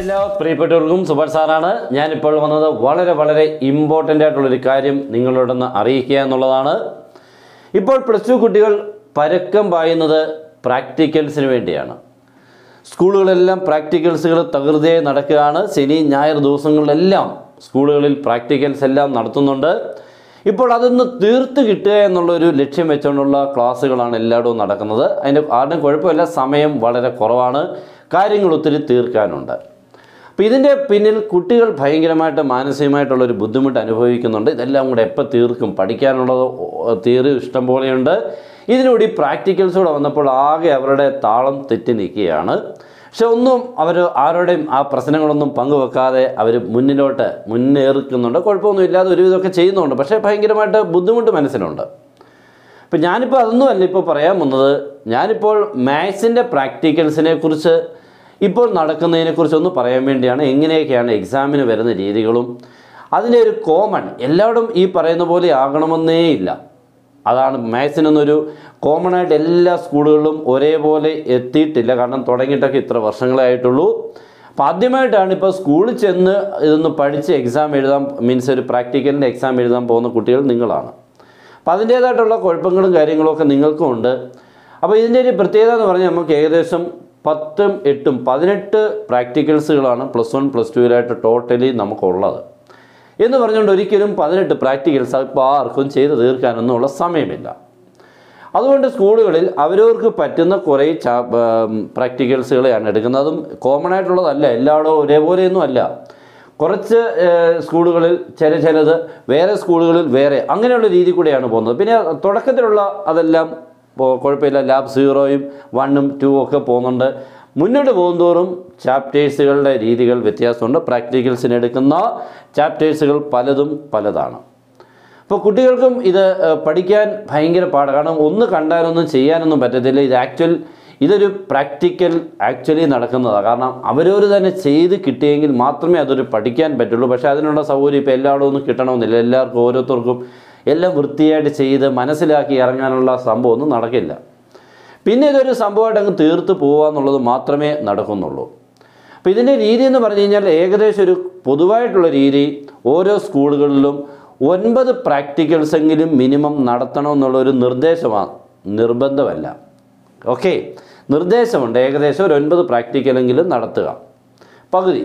എല്ലാ പ്രിയപ്പെട്ടവർക്കും സുഭാഷ് സാറാണ് ഞാനിപ്പോൾ വന്നത് വളരെ വളരെ ഇമ്പോർട്ടൻ്റ് ആയിട്ടുള്ളൊരു കാര്യം നിങ്ങളോടൊന്ന് അറിയിക്കുക എന്നുള്ളതാണ് ഇപ്പോൾ പ്ലസ് ടു കുട്ടികൾ പരക്കം പായുന്നത് പ്രാക്ടിക്കൽസിന് വേണ്ടിയാണ് സ്കൂളുകളെല്ലാം പ്രാക്ടിക്കൽസുകൾ തകൃതിയായി നടക്കുകയാണ് ശനി ഞായർ ദിവസങ്ങളിലെല്ലാം സ്കൂളുകളിൽ പ്രാക്ടിക്കൽസ് എല്ലാം നടത്തുന്നുണ്ട് ഇപ്പോൾ അതൊന്ന് തീർത്ത് കിട്ടുക എന്നുള്ളൊരു ലക്ഷ്യം വെച്ചുകൊണ്ടുള്ള ക്ലാസ്സുകളാണ് എല്ലായിടവും നടക്കുന്നത് അതിൻ്റെ ആരുടെയും കുഴപ്പമില്ല സമയം വളരെ കുറവാണ് കാര്യങ്ങൾ ഒത്തിരി തീർക്കാനുണ്ട് അപ്പോൾ ഇതിൻ്റെ പിന്നിൽ കുട്ടികൾ ഭയങ്കരമായിട്ട് മാനസികമായിട്ടുള്ളൊരു ബുദ്ധിമുട്ട് അനുഭവിക്കുന്നുണ്ട് ഇതെല്ലാം കൂടെ എപ്പോൾ തീർക്കും പഠിക്കാനുള്ളത് തീരെ ഇഷ്ടം പോലെയുണ്ട് ഇതിനൂടെ ഈ പ്രാക്ടിക്കൽസ് കൂടെ വന്നപ്പോൾ ആകെ അവരുടെ താളം തെറ്റി നിൽക്കുകയാണ് പക്ഷെ ഒന്നും അവർ ആരുടെയും ആ പ്രശ്നങ്ങളൊന്നും പങ്കുവെക്കാതെ അവർ മുന്നിലോട്ട് മുന്നേറിക്കുന്നുണ്ട് കുഴപ്പമൊന്നും ഇല്ലാതെ ഒരുവിധമൊക്കെ ചെയ്യുന്നുണ്ട് പക്ഷേ ഭയങ്കരമായിട്ട് ബുദ്ധിമുട്ട് മനസ്സിലുണ്ട് ഇപ്പം ഞാനിപ്പോൾ അതൊന്നുമല്ല ഇപ്പോൾ പറയാൻ വന്നത് ഞാനിപ്പോൾ മാത്സിൻ്റെ പ്രാക്ടിക്കൽസിനെ കുറിച്ച് ഇപ്പോൾ നടക്കുന്നതിനെക്കുറിച്ചൊന്ന് പറയാൻ വേണ്ടിയാണ് എങ്ങനെയൊക്കെയാണ് എക്സാമിന് വരുന്ന രീതികളും അതിൻ്റെ ഒരു കോമൺ എല്ലായിടും ഈ പറയുന്ന പോലെ ആകണമെന്നേ ഇല്ല അതാണ് മാത്സിനൊന്നൊരു കോമൺ ആയിട്ട് എല്ലാ സ്കൂളുകളിലും ഒരേപോലെ എത്തിയിട്ടില്ല കാരണം തുടങ്ങിയിട്ടൊക്കെ ഇത്ര വർഷങ്ങളേ ആയിട്ടുള്ളൂ അപ്പോൾ ആദ്യമായിട്ടാണ് ഇപ്പോൾ സ്കൂളിൽ ചെന്ന് ഇതൊന്ന് പഠിച്ച് എക്സാം എഴുതാൻ മീൻസ് ഒരു പ്രാക്ടിക്കലിൻ്റെ എക്സാം എഴുതാൻ പോകുന്ന കുട്ടികൾ നിങ്ങളാണ് അപ്പോൾ അതിൻ്റേതായിട്ടുള്ള കുഴപ്പങ്ങളും കാര്യങ്ങളും ഒക്കെ നിങ്ങൾക്കും ഉണ്ട് അപ്പോൾ ഇതിൻ്റെ ഒരു പ്രത്യേകത എന്ന് പറഞ്ഞാൽ നമുക്ക് ഏകദേശം പത്തും എട്ടും പതിനെട്ട് പ്രാക്ടിക്കൽസുകളാണ് പ്ലസ് വൺ പ്ലസ് ടുവിലായിട്ട് ടോട്ടലി നമുക്കുള്ളത് എന്ന് പറഞ്ഞുകൊണ്ട് ഒരിക്കലും പതിനെട്ട് പ്രാക്ടിക്കൽസ് ഇപ്പോൾ ആർക്കും ചെയ്ത് തീർക്കാനൊന്നുമുള്ള സമയമില്ല അതുകൊണ്ട് സ്കൂളുകളിൽ അവരവർക്ക് പറ്റുന്ന കുറേ ചാ പ്രാക്ടിക്കൽസുകളെയാണ് എടുക്കുന്നത് അതും കോമൺ ആയിട്ടുള്ളതല്ല എല്ലായിടവും ഒരേപോലെയൊന്നും അല്ല കുറച്ച് ഏഹ്, സ്കൂളുകളിൽ ചില ചിലത് വേറെ സ്കൂളുകളിൽ വേറെ അങ്ങനെയുള്ള രീതി കൂടെയാണ് പോകുന്നത് പിന്നെ തുടക്കത്തിലുള്ള അതെല്ലാം ഇപ്പോൾ കുഴപ്പമില്ല ലാബ് സീറോയും വണ്ണും ടു ഒക്കെ പോകുന്നുണ്ട് മുന്നോട്ട് പോകുന്തോറും ചാപ്റ്റേഴ്സുകളുടെ രീതികൾ വ്യത്യാസമുണ്ട് പ്രാക്ടിക്കൽസിന് എടുക്കുന്ന ചാപ്റ്റേഴ്സുകൾ പലതും പലതാണ് അപ്പോൾ കുട്ടികൾക്കും ഇത് ഏഹ്, പഠിക്കാൻ ഭയങ്കര പാടാണ് കാരണം ഒന്ന് കണ്ടാലൊന്നും ചെയ്യാനൊന്നും പറ്റത്തില്ല ഇത് ആക്ച്വൽ ഇതൊരു പ്രാക്ടിക്കൽ ആക്ച്വലി നടക്കുന്നതാണ് കാരണം അവരവർ തന്നെ ചെയ്ത് കിട്ടിയെങ്കിൽ മാത്രമേ അതൊരു പഠിക്കാൻ പറ്റുള്ളൂ പക്ഷേ അതിനുള്ള സൗകര്യം ഇപ്പോൾ എല്ലായിടവും ഒന്നും കിട്ടണമെന്നില്ല എല്ലാവർക്കും ഓരോരുത്തർക്കും എല്ലാം വൃത്തിയായിട്ട് ചെയ്ത് മനസ്സിലാക്കി ഇറങ്ങാനുള്ള സംഭവം ഒന്നും നടക്കില്ല പിന്നെ ഇതൊരു സംഭവമായിട്ട് അങ്ങ് തീർത്ത് പോകുക എന്നുള്ളത് മാത്രമേ നടക്കുന്നുള്ളൂ അപ്പോൾ ഇതിൻ്റെ രീതി എന്ന് പറഞ്ഞു കഴിഞ്ഞാൽ ഏകദേശം ഒരു പൊതുവായിട്ടുള്ള രീതി ഓരോ സ്കൂളുകളിലും ഒൻപത് പ്രാക്ടിക്കൽസ് എങ്കിലും മിനിമം നടത്തണമെന്നുള്ളൊരു നിർദ്ദേശമാണ് നിർബന്ധമല്ല ഓക്കെ നിർദ്ദേശമുണ്ട് ഏകദേശം ഒരു ഒൻപത് പ്രാക്ടിക്കലെങ്കിലും നടത്തുക പകുതി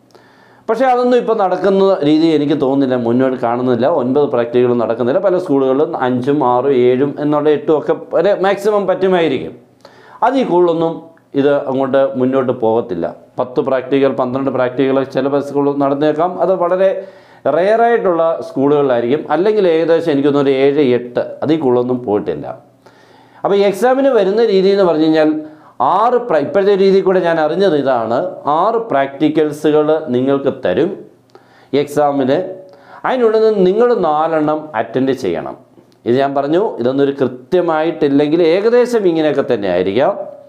പക്ഷേ അതൊന്നും ഇപ്പോൾ നടക്കുന്ന രീതി എനിക്ക് തോന്നുന്നില്ല മുന്നോട്ട് കാണുന്നില്ല ഒൻപത് പ്രാക്ടിക്കൽ നടക്കുന്നില്ല പല സ്കൂളുകളിലും അഞ്ചും ആറും ഏഴും എന്നുള്ള എട്ടും ഒക്കെ വരെ മാക്സിമം പറ്റുമായിരിക്കും അതിൽ കൂടുതലൊന്നും ഇത് അങ്ങോട്ട് മുന്നോട്ട് പോകത്തില്ല പത്ത് പ്രാക്ടിക്കൽ പന്ത്രണ്ട് പ്രാക്ടിക്കൽ ചില സ്കൂളിൽ നടന്നേക്കാം അത് വളരെ റെയറായിട്ടുള്ള സ്കൂളുകളിലായിരിക്കും അല്ലെങ്കിൽ ഏകദേശം എനിക്കൊന്നും ഒരു ഏഴ് എട്ട് അതിൽ കൂടുതലൊന്നും പോയിട്ടില്ല അപ്പോൾ ഈ എക്സാമിന് വരുന്ന രീതി എന്ന് പറഞ്ഞു കഴിഞ്ഞാൽ ആറ് പ്ര ഇപ്പോഴത്തെ രീതി കൂടെ ഞാൻ അറിഞ്ഞത് ഇതാണ് ആറ് പ്രാക്ടിക്കൽസുകൾ നിങ്ങൾക്ക് തരും എക്സാമിന് അതിനുള്ളിൽ നിന്ന് നിങ്ങൾ നാലെണ്ണം അറ്റൻഡ് ചെയ്യണം ഇത് ഞാൻ പറഞ്ഞു ഇതൊന്നൊരു കൃത്യമായിട്ടില്ലെങ്കിൽ ഏകദേശം ഇങ്ങനെയൊക്കെ തന്നെ ആയിരിക്കാം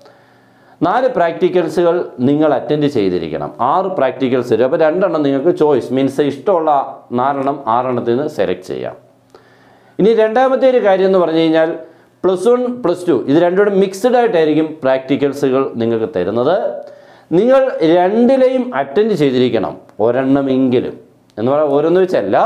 നാല് പ്രാക്ടിക്കൽസുകൾ നിങ്ങൾ അറ്റൻഡ് ചെയ്തിരിക്കണം ആറ് പ്രാക്ടിക്കൽസ് തരും അപ്പോൾ രണ്ടെണ്ണം നിങ്ങൾക്ക് ചോയ്സ് മീൻസ് ഇഷ്ടമുള്ള നാലെണ്ണം ആറെണ്ണത്തിൽ നിന്ന് സെലക്ട് ചെയ്യാം ഇനി രണ്ടാമത്തെ ഒരു കാര്യം എന്ന് പറഞ്ഞു കഴിഞ്ഞാൽ പ്ലസ് വൺ പ്ലസ് ടു ഇത് രണ്ടും മിക്സ്ഡ് ആയിട്ടായിരിക്കും പ്രാക്ടിക്കൽസുകൾ നിങ്ങൾക്ക് തരുന്നത് നിങ്ങൾ രണ്ടിലെയും അറ്റൻഡ് ചെയ്തിരിക്കണം ഒരെണ്ണമെങ്കിലും എന്ന് പറയാൻ ഓരോന്ന് വെച്ചല്ല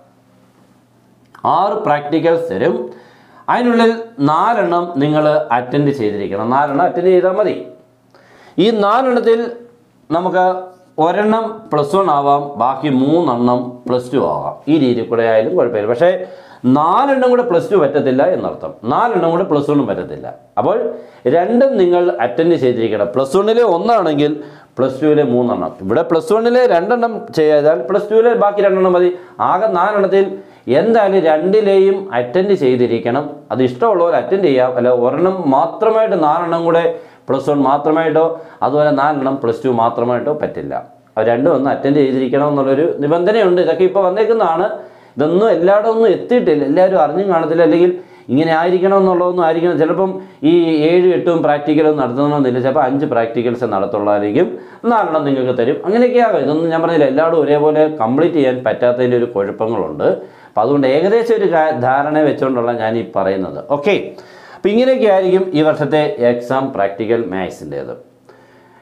ആറ് പ്രാക്ടിക്കൽസ് തരും അതിനുള്ളിൽ നാലെണ്ണം നിങ്ങൾ അറ്റൻഡ് ചെയ്തിരിക്കണം നാലെണ്ണം അറ്റൻഡ് ചെയ്താൽ മതി ഈ നാലെണ്ണത്തിൽ നമുക്ക് ഒരെണ്ണം പ്ലസ് വൺ ആവാം ബാക്കി മൂന്നെണ്ണം പ്ലസ് ടു ആവാം ഈ രീതി കൂടെ ആയാലും കുഴപ്പമില്ല പക്ഷേ നാലെണ്ണം കൂടെ പ്ലസ് ടു പറ്റത്തില്ല എന്നർത്ഥം നാലെണ്ണം കൂടെ പ്ലസ് വണ്ണും പറ്റത്തില്ല അപ്പോൾ രണ്ടും നിങ്ങൾ അറ്റൻഡ് ചെയ്തിരിക്കണം പ്ലസ് വണ്ണിലെ ഒന്നാണെങ്കിൽ പ്ലസ് ടുവിലെ മൂന്നെണ്ണം ഇവിടെ പ്ലസ് വണ്ണിലെ രണ്ടെണ്ണം ചെയ്താൽ പ്ലസ് ടുവിലെ ബാക്കി രണ്ടെണ്ണം മതി ആകെ നാലെണ്ണത്തിൽ എന്തായാലും രണ്ടിലെയും അറ്റൻഡ് ചെയ്തിരിക്കണം അത് ഇഷ്ടമുള്ളവർ അറ്റൻഡ് ചെയ്യാം അല്ല ഒരെണ്ണം മാത്രമായിട്ട് നാലെണ്ണം കൂടെ പ്ലസ് വൺ മാത്രമായിട്ടോ അതുപോലെ നാലെണ്ണം പ്ലസ് ടു മാത്രമായിട്ടോ പറ്റില്ല അത് രണ്ടും ഒന്ന് അറ്റൻഡ് ചെയ്തിരിക്കണം എന്നുള്ളൊരു നിബന്ധനയുണ്ട് ഇതൊക്കെ ഇപ്പോൾ വന്നേക്കുന്നതാണ് ഇതൊന്നും എല്ലായിടം ഒന്നും എത്തിയിട്ടില്ല എല്ലാവരും അറിഞ്ഞും കാണത്തില്ല അല്ലെങ്കിൽ ഇങ്ങനെ ആയിരിക്കണം എന്നുള്ളതൊന്നും ആയിരിക്കണം ചിലപ്പം ഈ ഏഴും എട്ടും പ്രാക്ടിക്കലും നടത്തണമെന്നില്ല ചിലപ്പോൾ അഞ്ച് പ്രാക്ടിക്കൽസ് നടത്തുള്ളതായിരിക്കും നാലെണ്ണം നിങ്ങൾക്ക് തരും അങ്ങനെയൊക്കെയാകും ഇതൊന്നും ഞാൻ പറഞ്ഞില്ല എല്ലാവരും ഒരേപോലെ കംപ്ലീറ്റ് ചെയ്യാൻ പറ്റാത്തതിൻ്റെ ഒരു കുഴപ്പങ്ങളുണ്ട് അപ്പം അതുകൊണ്ട് ഏകദേശം ഒരു കാ- ധാരണ വെച്ചുകൊണ്ടുള്ള ഞാൻ ഈ പറയുന്നത് ഓക്കെ അപ്പം ഇങ്ങനെയൊക്കെ ആയിരിക്കും ഈ വർഷത്തെ എക്സാം പ്രാക്ടിക്കൽ മാത്സിൻ്റേത്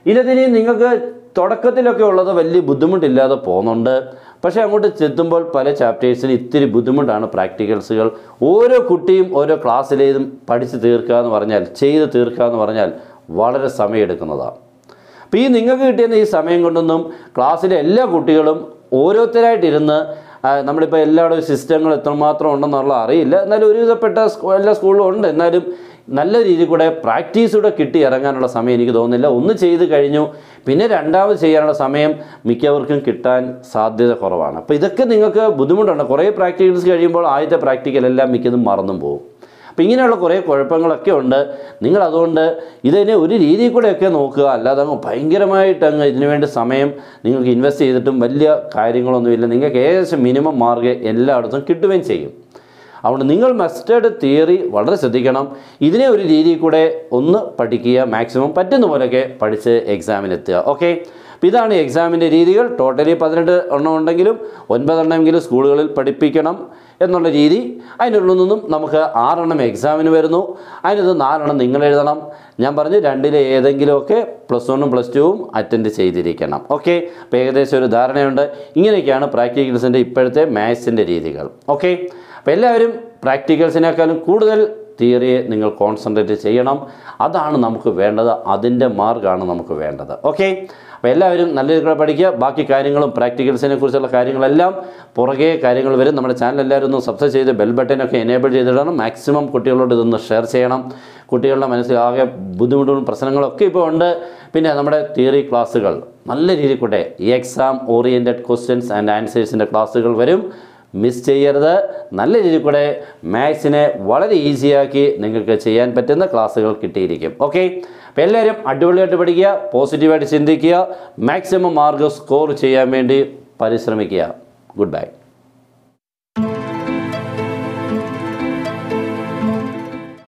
ഇതിനി നിങ്ങൾക്ക് തുടക്കത്തിലൊക്കെ ഉള്ളത് വലിയ ബുദ്ധിമുട്ടില്ലാതെ പോകുന്നുണ്ട് പക്ഷേ അങ്ങോട്ട് ചെത്തുമ്പോൾ പല ചാപ്റ്റേഴ്സിന് ഇത്തിരി ബുദ്ധിമുട്ടാണ് പ്രാക്ടിക്കൽസുകൾ ഓരോ കുട്ടിയും ഓരോ ക്ലാസ്സിലേതും പഠിച്ച് തീർക്കുക എന്ന് പറഞ്ഞാൽ ചെയ്ത് തീർക്കുക എന്ന് പറഞ്ഞാൽ വളരെ സമയമെടുക്കുന്നതാണ് അപ്പോൾ ഈ നിങ്ങൾക്ക് കിട്ടിയ ഈ സമയം കൊണ്ടൊന്നും ക്ലാസ്സിലെ എല്ലാ കുട്ടികളും ഓരോരുത്തരായിട്ടിരുന്ന് ആ, നമ്മളിപ്പോൾ എല്ലാവരുടെ സിസ്റ്റങ്ങൾ എത്രമാത്രം ഉണ്ടെന്നുള്ള അറിയില്ല എന്നാലും ഒരുവിധപ്പെട്ട സ്കൂ- എല്ലാ സ്കൂളിലും ഉണ്ട് എന്നാലും നല്ല രീതിയിൽ കൂടെ പ്രാക്ടീസൂടെ കിട്ടി ഇറങ്ങാനുള്ള സമയം എനിക്ക് തോന്നുന്നില്ല ഒന്ന് ചെയ്ത് കഴിഞ്ഞു പിന്നെ രണ്ടാമത് ചെയ്യാനുള്ള സമയം മിക്കവർക്കും കിട്ടാൻ സാധ്യത കുറവാണ് അപ്പോൾ ഇതൊക്കെ നിങ്ങൾക്ക് ബുദ്ധിമുട്ടുണ്ട് കുറേ പ്രാക്ടിക്കൽസ് കഴിയുമ്പോൾ ആദ്യത്തെ പ്രാക്ടിക്കൽ എല്ലാം മിക്കതും മറന്നും പോകും അപ്പോൾ ഇങ്ങനെയുള്ള കുറേ കുഴപ്പങ്ങളൊക്കെ ഉണ്ട് നിങ്ങൾ അതുകൊണ്ട് ഇതിനെ ഒരു രീതിയിൽ കൂടെയൊക്കെ നോക്കുക അല്ലാതെ അങ്ങ് ഭയങ്കരമായിട്ട് അങ്ങ് ഇതിനു വേണ്ടി സമയം നിങ്ങൾക്ക് ഇൻവെസ്റ്റ് ചെയ്തിട്ടും വലിയ കാര്യങ്ങളൊന്നുമില്ല നിങ്ങൾക്ക് ഏകദേശം മിനിമം മാർക്ക് എല്ലായിടത്തും കിട്ടുകയും ചെയ്യും അതുകൊണ്ട് നിങ്ങൾ മസ്റ്റേഡ് തിയറി വളരെ ശ്രദ്ധിക്കണം ഇതിനെ ഒരു രീതിയിൽ കൂടെ ഒന്ന് പഠിക്കുക മാക്സിമം പറ്റുന്ന പോലെയൊക്കെ പഠിച്ച് എക്സാമിനെത്തുക ഓക്കെ അപ്പോൾ ഇതാണ് എക്സാമിൻ്റെ രീതികൾ ടോട്ടലി പതിനെട്ട് എണ്ണം ഉണ്ടെങ്കിലും ഒൻപതെണ്ണമെങ്കിലും സ്കൂളുകളിൽ പഠിപ്പിക്കണം എന്നുള്ള രീതി അതിനുള്ളിൽ നിന്നും നമുക്ക് ആറെണ്ണം എക്സാമിന് വരുന്നു അതിനകത്ത് നാലെണ്ണം നിങ്ങൾ എഴുതണം ഞാൻ പറഞ്ഞു രണ്ടിലെ ഏതെങ്കിലുമൊക്കെ പ്ലസ് വണ്ണും പ്ലസ് ടുവും അറ്റൻഡ് ചെയ്തിരിക്കണം ഓക്കെ അപ്പോൾ ഏകദേശം ഒരു ധാരണയുണ്ട് ഇങ്ങനെയൊക്കെയാണ് പ്രാക്ടിക്കൽസിൻ്റെ ഇപ്പോഴത്തെ മാത്സിൻ്റെ രീതികൾ ഓക്കെ അപ്പോൾ എല്ലാവരും പ്രാക്ടിക്കൽസിനേക്കാളും കൂടുതൽ തിയറിയെ നിങ്ങൾ കോൺസെൻട്രേറ്റ് ചെയ്യണം അതാണ് നമുക്ക് വേണ്ടത് അതിൻ്റെ മാർഗ്ഗമാണ് നമുക്ക് വേണ്ടത് ഓക്കെ അപ്പോൾ എല്ലാവരും നല്ല രീതിയിൽ കൂടെ പഠിക്കുക ബാക്കി കാര്യങ്ങളും പ്രാക്ടിക്കൽസിനെ കുറിച്ചുള്ള കാര്യങ്ങളെല്ലാം പുറകെ കാര്യങ്ങൾ വരും നമ്മുടെ ചാനൽ എല്ലാവരും ഒന്ന് സബ്സ്ക്രൈബ് ചെയ്ത് ബെൽ ബട്ടനൊക്കെ എനേബിൾ ചെയ്തിടണം മാക്സിമം കുട്ടികളോട് ഇതൊന്ന് ഷെയർ ചെയ്യണം കുട്ടികളുടെ മനസ്സിൽ ആകെ ബുദ്ധിമുട്ടുകളും പ്രശ്നങ്ങളൊക്കെ ഇപ്പോൾ ഉണ്ട് പിന്നെ നമ്മുടെ തിയറി ക്ലാസ്സുകൾ നല്ല രീതിയിൽ കൂടെ ഈ എക്സാം ഓറിയൻറ്റഡ് ക്വസ്റ്റ്യൻസ് ആൻഡ് ആൻസേഴ്സിൻ്റെ ക്ലാസ്സുകൾ വരും മിസ് ചെയ്യരുത് നല്ല രീതിയിൽ കൂടെ മാത്സിനെ വളരെ ഈസിയാക്കി നിങ്ങൾക്ക് ചെയ്യാൻ പറ്റുന്ന ക്ലാസ്സുകൾ കിട്ടിയിരിക്കും ഓക്കെ അപ്പോൾ എല്ലാവരും അടിപൊളിയായിട്ട് പഠിക്കുക പോസിറ്റീവായിട്ട് ചിന്തിക്കുക മാക്സിമം മാർക്ക് സ്കോർ ചെയ്യാൻ വേണ്ടി പരിശ്രമിക്കുക ഗുഡ് ബൈ